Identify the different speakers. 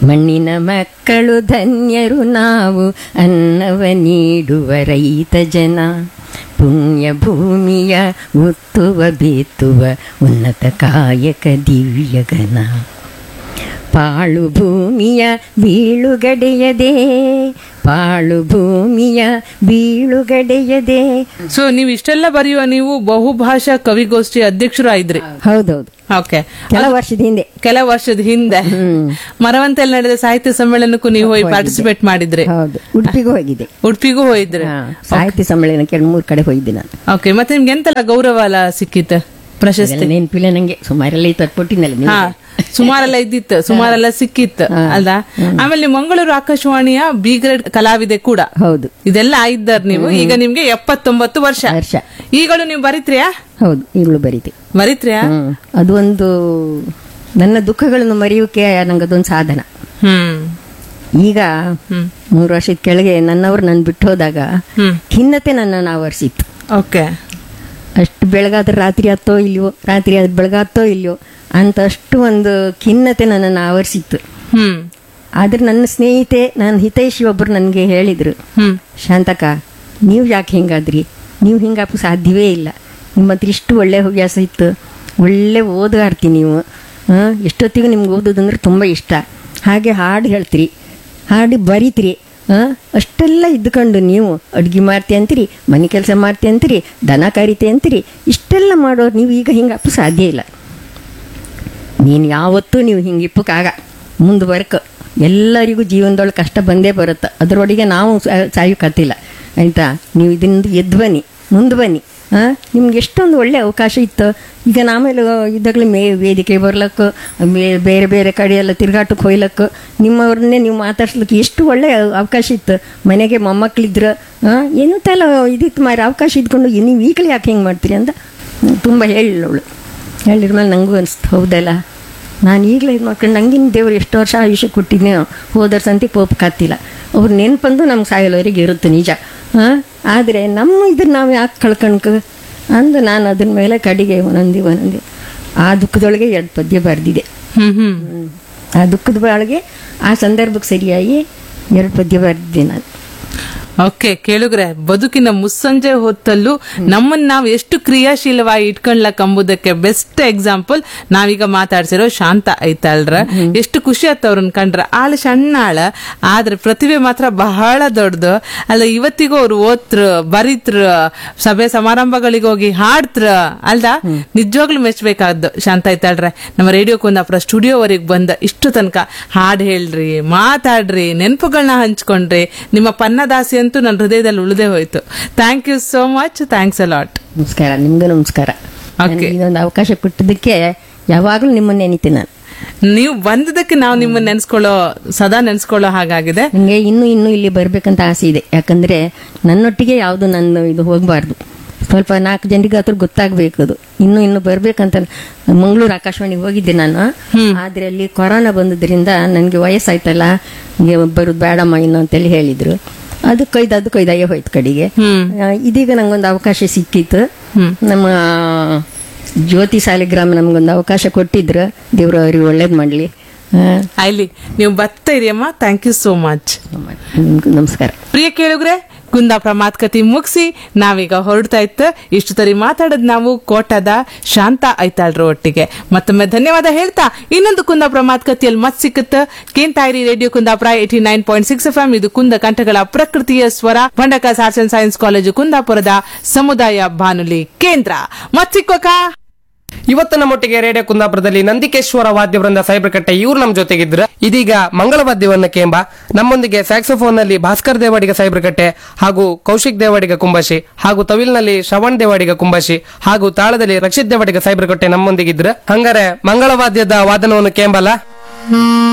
Speaker 1: ಮಣ್ಣಿನ ಮಕ್ಕಳು ಧನ್ಯರು ನಾವು ಅನ್ನವ ನೀಡುವ ರೈತ ಜನ ಪುಣ್ಯ ಭೂಮಿಯ ಮುತ್ತುವ ಬೇತುವ ಉನ್ನತ ಕಾಯಕ ದಿವ್ಯಗನ ಪಾಳು ಭೂಮಿಯ ಬೀಳುಗಡೆಯದೆ ಪಾಳು ಭೂಮಿಯ ಬೀಳುಗಡೆಯದೆ
Speaker 2: ಸೊ ನೀವು ಇಷ್ಟೆಲ್ಲ ಬರೆಯುವ ನೀವು ಬಹುಭಾಷಾ ಕವಿಗೋಷ್ಠಿ ಅಧ್ಯಕ್ಷರು ಆಯ್ದ್ರಿ
Speaker 1: ಹೌದೌದು
Speaker 2: ಓಕೆ
Speaker 1: ಕೆಲ ವರ್ಷದ ಹಿಂದೆ
Speaker 2: ಕೆಲ ವರ್ಷದ ಹಿಂದೆ ಮರವಂತೆಯಲ್ಲಿ ನಡೆದ ಸಾಹಿತ್ಯ ಸಮ್ಮೇಳನಕ್ಕೂ ನೀವು ಹೋಗಿ ಪಾರ್ಟಿಸಿಪೇಟ್ ಮಾಡಿದ್ರಿ
Speaker 1: ಹೌದು ಉಡುಪಿಗೂ ಹೋಗಿದೆ
Speaker 2: ಉಡುಪಿಗೂ ಹೋಗಿದ್ರಿ
Speaker 1: ಹಾ, ಸಾಹಿತ್ಯ ಸಮ್ಮೇಳನಕ್ಕೆ ಎರಡು ಮೂರು ಕಡೆ ಹೋಗಿದ್ದೆ ನಾನು
Speaker 2: ಓಕೆ ಮತ್ತೆ ನಿಮ್ಗೆ ಎಂತೆಲ್ಲ ಗೌರವ ಎಲ್ಲ ಸಿಕ್ಕಿತ್ತು ಪ್ರಶಸ್ತಿ
Speaker 1: ಅದೆಲ್ಲ ನೆನಪಿಲ್ಲ ನಂಗೆ ಸುಮಾರೆಲ್ಲ ತಟ್ಕೊಟ್ಟಿನಲ್ಲ ನೀವು
Speaker 2: ಹಾ ಸುಮಾರೆಲ್ಲ ಇದ್ದಿತ್ತು ಸುಮಾರೆಲ್ಲ ಸಿಕ್ಕಿತ್ತು ಅಲ್ಲ ಆಮೇಲೆ ನೀವು ಮಂಗಳೂರು ಆಕಾಶವಾಣಿಯ ಬಿ ಗ್ರೇಡ್ ಕಲಾವಿದೆ ಕೂಡ
Speaker 1: ಹೌದು
Speaker 2: ಇದೆಲ್ಲ ಆಗಿದ್ದಾರ ನೀವು ಈಗ ನಿಮ್ಗೆ ಎಪ್ಪತ್ತೊಂಬತ್ತು ವರ್ಷ
Speaker 1: ವರ್ಷ
Speaker 2: ಈಗಳು ನೀವು ಬರಿತ್ರಿಯಾ
Speaker 1: ಹೌದು ಈಗಲೂ ಬರೀತಿ
Speaker 2: ಬರಿತ್ರಿಯಾ
Speaker 1: ಹ್ಮ್ ಅದು ಒಂದು ನನ್ನ ದುಃಖಗಳನ್ನು ಮರೆಯೋಕೆ ನಂಗೆ ಅದೊಂದು ಸಾಧನ
Speaker 2: ಹ್ಮ್
Speaker 1: ಈಗ
Speaker 2: ಹ್ಮ್
Speaker 1: ಮೂರು ವರ್ಷದ ಕೆಳಗೆ ನನ್ನವರು ನನ್ನ ಬಿಟ್ಟು ಹೋದಾಗ
Speaker 2: ಹ್ಮ್
Speaker 1: ಖಿನ್ನತೆ ನನ್ನನ್ನು ಆವರಿಸಿತ್ತು
Speaker 2: ಓಕೆ
Speaker 1: ಅಷ್ಟು ಬೆಳಗಾದ್ರೆ ರಾತ್ರಿ ಹತ್ತೋ ಇಲ್ವೋ ರಾತ್ರಿ ಅದು ಬೆಳಗಾತ್ತೋ ಇಲ್ವೋ ಅಂತ ಅಷ್ಟು ಒಂದು ಖಿನ್ನತೆ ನನ್ನನ್ನು ಆವರಿಸಿತ್ತು
Speaker 2: ಹ್ಮ್
Speaker 1: ಆದ್ರೆ ನನ್ನ ಸ್ನೇಹಿತೆ ನನ್ನ ಹಿತೈಷಿ ಒಬ್ಬರು ನನಗೆ ಹೇಳಿದರು
Speaker 2: ಹ್ಮ್
Speaker 1: ಶಾಂತಕ ನೀವು ಯಾಕೆ ಹಿಂಗಾದ್ರಿ ನೀವು ಹಿಂಗಾಪ ಸಾಧ್ಯವೇ ಇಲ್ಲ ನಿಮ್ಮ ಹತ್ರ ಇಷ್ಟು ಒಳ್ಳೆ ಹವ್ಯಾಸ ಇತ್ತು ಒಳ್ಳೆ ಓದುಗಾರ್ತಿ ನೀವು ಆ, ಎಷ್ಟೊತ್ತಿಗೂ ನಿಮ್ಗೆ ಓದೋದಂದ್ರೆ ತುಂಬ ಇಷ್ಟ ಹಾಗೆ ಹಾಡು ಹೇಳ್ತೀರಿ ಹಾಡು ಬರೀತೀರಿ ಆ, ಅಷ್ಟೆಲ್ಲ ಇದ್ಕೊಂಡು ನೀವು ಅಡ್ಗೆ ಮಾಡ್ತಿ ಅಂತೀರಿ ಮನೆ ಕೆಲಸ ಮಾಡ್ತಿ ಅಂತೀರಿ ದನ ಕರಿತೆ ಅಂತೀರಿ ಇಷ್ಟೆಲ್ಲ ಮಾಡೋರು ನೀವು ಈಗ ಹಿಂಗಪ್ಪ ಸಾಧ್ಯ ಇಲ್ಲ ನೀನು ಯಾವತ್ತೂ ನೀವು ಹಿಂಗೆ ಇಪ್ಪಕ್ಕಾಗ ಮುಂದೆ ಬರಕ ಎಲ್ಲರಿಗೂ ಜೀವನದೊಳಗೆ ಕಷ್ಟ ಬಂದೇ ಬರುತ್ತೆ ಅದರೊಳಗೆ ನಾವು ಸಾಯೋಕತ್ತಿಲ್ಲ ಆಯಿತಾ ನೀವು ಇದರಿಂದ ಎದ್ದು ಬನ್ನಿ ಮುಂದೆ ಬನ್ನಿ ಹಾಂ ನಿಮ್ಗೆ ಎಷ್ಟೊಂದು ಒಳ್ಳೆ ಅವಕಾಶ ಇತ್ತು ಈಗ ನಾಮೇಲೆ ಇದ್ದಾಗಲೇ ಮೇ ವೇದಿಕೆ ಬರ್ಲಕ್ಕೆ ಬೇ- ಬೇರೆ ಬೇರೆ ಕಡೆ ಎಲ್ಲ ತಿರ್ಗಾಟಕ್ಕೆ ಹೋಯ್ಲಕ್ಕೆ ನಿಮ್ಮವ್ರನ್ನೇ ನೀವು ಮಾತಾಡ್ಸ್ಲಿಕ್ಕೆ ಎಷ್ಟು ಒಳ್ಳೆ ಅವಕಾಶ ಇತ್ತು ಮನೆಗೆ ಮೊಮ್ಮಕ್ಳಿದ್ರು ಹಾಂ ಏನೂ ತಲ ಇದಿತ್ತು ಮಾರಿ ಅವಕಾಶ ಇದ್ಕೊಂಡು ನೀವು ಈಗಲೇ ಯಾಕೆ ಹಿಂಗೆ ಮಾಡ್ತೀರಿ ಅಂತ ತುಂಬ ಹೇಳಿಲ್ಲವಳು ಹೇಳಿದ ಮೇಲೆ ನನಗೂ ಅನಿಸ್ತು ಹೌದಲ್ಲ ನಾನು ಈಗಲೇ ಇದು ಮಾಡ್ಕೊಂಡು ನಂಗಿನ ದೇವ್ರು ಎಷ್ಟು ವರ್ಷ ಆಯುಷ್ಯ ಕೊಟ್ಟಿದ್ನೋ ಹೋದರ ಸಂತಿ ಪೋಪ್ ಕಾತಿಲ್ಲ ಅವ್ರ ನೆನ್ಪಂದು ನಮ್ಗೆ ಸಾಯಲವರೆಗೆ ಇರುತ್ತೆ ನಿಜ ಹಾಂ ಆದರೆ ನಮ್ಮ ಇದನ್ನ ನಾವು ಯಾಕೆ ಕಳ್ಕಣ್ಕ ಅಂದು ನಾನು ಅದನ್ನ ಮೇಲೆ ಕಡೆಗೆ ಒಂದೊಂದಿ ಒಂದೊಂದಿ ಆ ದುಃಖದೊಳಗೆ ಎರಡು ಪದ್ಯ ಬರೆದಿದೆ
Speaker 2: ಹ್ಮ್ ಹ್ಮ್
Speaker 1: ಆ ದುಃಖದ ಒಳಗೆ ಆ ಸಂದರ್ಭಕ್ಕೆ ಸರಿಯಾಗಿ ಎರಡು ಪದ್ಯ ಬರೆದಿದ್ದೆ ನಾನು
Speaker 2: ಓಕೆ ಕೇಳುಗ್ರೆ ಬದುಕಿನ ಮುಸ್ಸಂಜೆ ಹೊತ್ತಲ್ಲೂ ನಮ್ಮನ್ನ ನಾವು ಎಷ್ಟು ಕ್ರಿಯಾಶೀಲವಾಗಿ ಇಟ್ಕೊಂಡ್ಲಕ್ ಎಂಬುದಕ್ಕೆ ಬೆಸ್ಟ್ ಎಕ್ಸಾಂಪಲ್ ನಾವೀಗ ಮಾತಾಡ್ಸಿರೋ ಶಾಂತ ಐತಲ್ರ ಎಷ್ಟು ಖುಷಿ ಆತ ಅವ್ರನ್ನ ಕಂಡ್ರ ಆಳ ಸಣ್ಣ ಆಳ ಆದ್ರೆ ಪ್ರತಿಭೆ ಮಾತ್ರ ಬಹಳ ದೊಡ್ಡದು ಅಲ್ಲ ಇವತ್ತಿಗೂ ಅವ್ರು ಓದ್ರ ಬರಿತ್ರ ಸಭೆ ಸಮಾರಂಭಗಳಿಗೆ ಹೋಗಿ ಹಾಡ್ತ್ರ ಅಲ್ದ ನಿಜವಾಗ್ಲೂ ಮೆಚ್ಚಬೇಕಾದ್ದು ಶಾಂತ ಐತಾಳ್ರೆ ನಮ್ಮ ರೇಡಿಯೋ ಕುಂದಾಪುರ ಸ್ಟುಡಿಯೋವರೆಗೆ ಬಂದ ಇಷ್ಟು ತನಕ ಹಾಡ್ ಹೇಳ್ರಿ ಮಾತಾಡ್ರಿ ನೆನಪುಗಳನ್ನ ಹಂಚ್ಕೊಂಡ್ರಿ ನಿಮ್ಮ ಪನ್ನದಾಸಿ ಅಂತೂ ನನ್ನ ಹೃದಯದಲ್ಲಿ ಉಳಿದೇ ಹೋಯ್ತು thank you so much thanks a lot
Speaker 1: ನಮಸ್ಕಾರ ನಿಮಗೂ ನಮಸ್ಕಾರ
Speaker 2: Okay.
Speaker 1: ನನಗೆ ಇದೊಂದು ಅವಕಾಶ ಕೊಟ್ಟಿದ್ದಕ್ಕೆ ಯಾವಾಗಲೂ ನಿಮ್ಮನ್ನ ನೆನಿತೀನಿ ನಾನು
Speaker 2: ನೀವು ಬಂದದಕ್ಕೆ ನಾವು ನಿಮ್ಮನ್ನ ನೆನ್ಸ್ಕೊಳ್ಳೋ ಸದಾ ನೆನ್ಸ್ಕೊಳ್ಳೋ ಹಾಗಾಗಿದೆ
Speaker 1: ನನಗೆ ಇನ್ನೂ ಇನ್ನೂ ಇಲ್ಲಿ ಬರಬೇಕಂತ ಆಸೆ ಇದೆ ಯಾಕಂದ್ರೆ ನನ್ನೊಟ್ಟಿಗೆ ಯಾವುದು ನನ್ನ ಇದು ಹೋಗಬಾರ್ದು ಸ್ವಲ್ಪ ನಾಲ್ಕು ಜನರಿಗೆ ಹತ್ರ ಗೊತ್ತಾಗಬೇಕು ಅದು ಇನ್ನೂ ಇನ್ನು ಬರ್ಬೇಕಂತ ಮಂಗಳೂರು ಆಕಾಶವಾಣಿಗೆ ಹೋಗಿದ್ದೆ ನಾನು ಆದ್ರೆ ಅಲ್ಲಿ ಕೊರೋನಾ ಬಂದದ್ರಿಂದ ನನಗೆ ವಯಸ್ಸಾಯ್ತಲ್ಲ ಹಿಂಗೆ ಬರೋದು ಬೇಡಮ್ಮ ಇನ್ನು ಅಂತೇಳಿ ಹೇಳಿದ್ರು ಅದಕ್ಕೆ ಕೊಯ್ದು ಅದಕ್ಕೆ ಕೊಯ್ದಾಗೆ ಹೋಯ್ತು ಕಡೆಗೆ
Speaker 2: ಹ್ಮ್
Speaker 1: ಆ, ಇದೀಗ ನಂಗೊಂದು ಅವಕಾಶ ಸಿಕ್ಕಿತ್ತು
Speaker 2: ಹ್ಮ್.
Speaker 1: ನಮ್ಮ ಜ್ಯೋತಿ ಸಾಲಿಗ್ರಾಮ ನಮ್ಗೊಂದು ಅವಕಾಶ ಕೊಟ್ಟಿದ್ರು ದೇವ್ರು ಅವ್ರಿಗೆ ಒಳ್ಳೇದು ಮಾಡಲಿ
Speaker 2: ಅಲ್ಲಿ ನೀವು ಬರ್ತಾ ಇರಿ ಅಮ್ಮ ಥ್ಯಾಂಕ್ ಯು ಸೋ ಮಚ್
Speaker 1: ನಮಸ್ಕಾರ
Speaker 2: ಪ್ರಿಯ ಕೇಳುಗ್ರೆ ಕುಂದಾಪುರ ಮಾತುಕತೆ ಮುಗಿಸಿ ನಾವೀಗ ಹೊರಡ್ತಾ ಇತ್ತು ಇಷ್ಟು ತರಿ ಮಾತಾಡದ್ ನಾವು ಕೋಟದ ಶಾಂತ ಐತಾಳ್ರ ಒಟ್ಟಿಗೆ ಮತ್ತೊಮ್ಮೆ ಧನ್ಯವಾದ ಹೇಳ್ತಾ ಇನ್ನೊಂದು ಕುಂದಾಪುರ ಮಾತುಕತೆಯಲ್ಲಿ ಮತ್ ಸಿಕ್ಕತ್ತ ಕೇಂತಾಯಿರಿ radio Kundapura eighty nine point six F ಇದು ಕುಂದ ಕಂಠಗಳ ಪ್ರಕೃತಿಯ ಸ್ವರ ಬಂಡಕ ಆರ್ಟ್ಸ್ ಅಂಡ್ ಸೈನ್ಸ್ ಕಾಲೇಜು ಕುಂದಾಪುರದ ಸಮುದಾಯ ಬಾನುಲಿ ಕೇಂದ್ರ ಮತ್ ಸಿಕ್ಕೋಕ
Speaker 3: ಇವತ್ತು ನಮ್ಮೊಟ್ಟಿಗೆ ರೇಡಿಯೋ ಕುಂದಾಪುರದಲ್ಲಿ ನಂದಿಕೇಶ್ವರ ವಾದ್ಯವೃಂದ ಸೈಬ್ರಕಟ್ಟೆ ಇವ್ರು ನಮ್ಮ ಜೊತೆಗಿದ್ರು ಇದೀಗ ಮಂಗಳವಾದ್ಯವನ್ನ ಕೇಂಬ ನಮ್ಮೊಂದಿಗೆ ಸ್ಯಾಕ್ಸೋಫೋನ್ ನಲ್ಲಿ ಭಾಸ್ಕರ್ ದೇವಾಡಿಗ ಸೈಬ್ರಕಟ್ಟೆ ಹಾಗೂ ಕೌಶಿಕ್ ದೇವಾಡಿಗ ಕುಂಬಾಶಿ ಹಾಗೂ ತವಿಲ್ನಲ್ಲಿ ಶ್ರವಣ್ ದೇವಾಡಿಗ ಕುಂಬಾಶಿ ಹಾಗೂ ತಾಳದಲ್ಲಿ ರಕ್ಷಿತ್ ದೇವಾಡಿಗ ಸೈಬ್ರಕಟ್ಟೆ ನಮ್ಮೊಂದಿಗಿದ್ರು ಹಂಗಾರೆ ಮಂಗಳವಾದ್ಯದ ವಾದನವನ್ನು ಕೇಂಬಲ್ಲ